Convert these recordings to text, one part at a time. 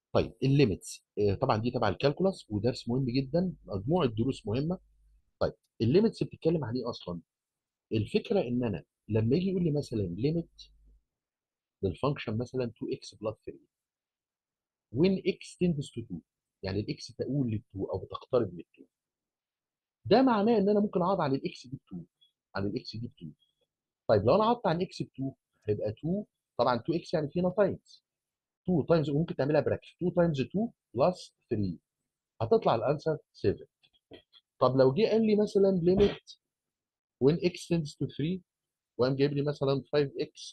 طيب الليميتس طبعا دي تبع الكالكولاس ودرس مهم جدا مجموعه دروس مهمه طيب الليميتس بتتكلم عن ايه اصلا الفكره ان انا لما يجي يقول لي مثلا ليميت للفانكشن مثلا 2x بلس 3 when x tends to 2 يعني الاكس تقول لل 2 او بتقترب من 2 ده معناه ان انا ممكن اقعد على الاكس دي ب 2 على الاكس دي ب 2 طيب لو انا قعدت على الاكس ب 2 هيبقى 2 طبعا 2 اكس يعني فينا تايمز 2 تايمز وممكن تعملها براكت 2 تايمز 2 بلس 3 هتطلع الانسر 7 طب لو جه قال لي مثلا ليميت when x tends to 3 وقام جايب لي مثلا 5x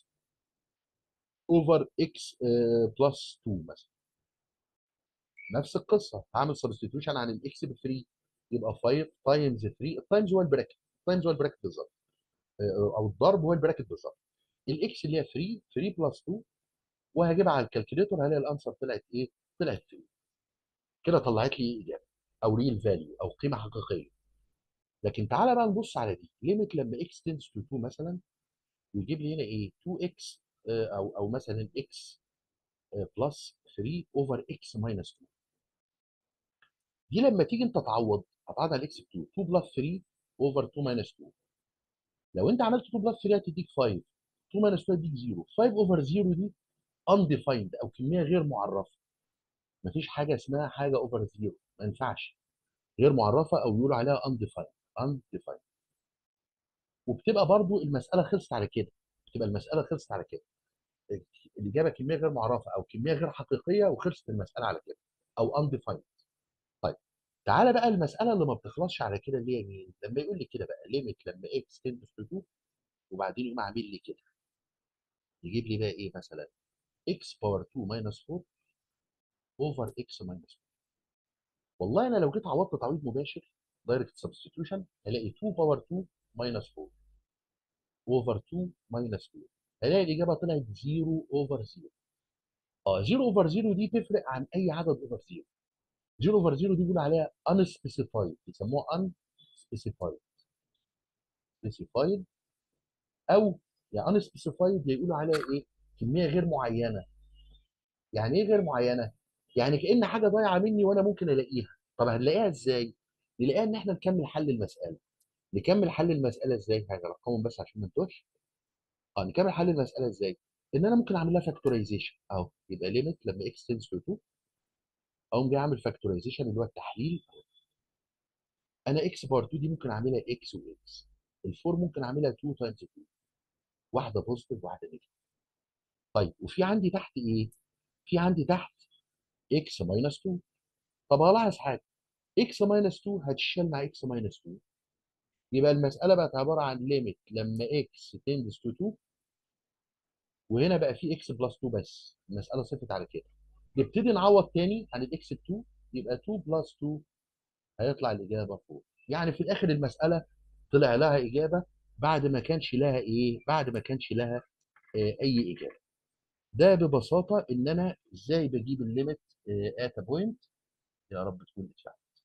over x بلس 2 مثلا نفس القصه هعمل سبستيتيوشن عن الاكس ب 3 يبقى 5 تايمز 3 التايمز هو البراكت التايمز هو البراكت بالظبط او الضرب هو البراكت بالظبط الاكس اللي هي 3 3 بلس 2 وهجيبها على الكالكوليتور هلاقي الانسر طلعت ايه؟ طلعت 3 كده طلعت لي اجابه او ريل فاليو او قيمه حقيقيه لكن تعالى بقى نبص على دي ليميت لما اكس تنس تو 2 مثلا ويجيب لي هنا ايه 2 اكس او او مثلا اكس بلس 3 اوفر اكس ماينس 2 دي لما تيجي انت تعوض هتعوض على الاكس ب 2 2 بلس 3 اوفر 2 ماينس 2 لو انت عملت 2 بلس 3 هتديك 5 2 ماينس 2 هتديك 0 5 اوفر 0 دي undefined او كميه غير معرفه مفيش حاجه اسمها حاجه اوفر 0 ما ينفعش غير معرفه او يقولوا عليها undefined undefined وبتبقى برضو المساله خلصت على كده بتبقى المساله خلصت على كده الاجابه كميه غير معرفه او كميه غير حقيقيه وخلصت المساله على كده او undefined طيب تعالى بقى المساله اللي ما بتخلصش على كده اللي هي مين لما يقول لي كده بقى ليميت لما x تندس تو 2 وبعدين يقوم عامل لي كده يجيب لي بقى ايه مثلا x باور 2 ماينس 4 اوفر x ماينس 2 والله انا لو جيت عوضت تعويض مباشر دايركت سبستيتيوشن هلاقي 2 باور 2 ماينس 4 اوفر 2 ماينس 2 هلاقي الاجابه طلعت 0 اوفر 0 اه 0 اوفر 0 دي تفرق عن اي عدد اوفر 0 0 اوفر 0 دي بيقولوا عليها unspecified بيسموها unspecified specified او يعني unspecified يقولوا عليها ايه كميه غير معينه يعني ايه غير معينه يعني كان حاجه ضايعه مني وانا ممكن الاقيها طب هنلاقيها ازاي نلاقيها ان احنا نكمل حل المساله نكمل حل المساله ازاي هرقمهم بس عشان ما نتوهش اه نكمل حل المساله ازاي ان انا ممكن اعمل لها فاكتورايزيشن اهو يبقى ليميت لما اكس تنس تو 2 اقوم جاي اعمل فاكتورايزيشن اللي هو التحليل انا اكس باور 2 دي ممكن اعملها اكس واكس الفور ممكن اعملها 2 تايمز 2 واحده بوزيتيف وواحده نيجاتيف طيب وفي عندي تحت ايه في عندي تحت اكس ماينس 2 طب هلاحظ حاجه اكس ماينس 2 هتشال مع اكس ماينس 2 يبقى المساله بقت عباره عن ليميت لما اكس تندس تو 2 وهنا بقى في اكس بلس 2 بس المساله صفت على كده نبتدي نعوض تاني عن الاكس ب 2 يبقى 2 بلس 2 هيطلع الاجابه 4 يعني في الاخر المساله طلع لها اجابه بعد ما كانش لها ايه بعد ما كانش لها آه اي اجابه ده ببساطه ان انا ازاي بجيب الليميت ات بوينت يا رب تكون اتفهمت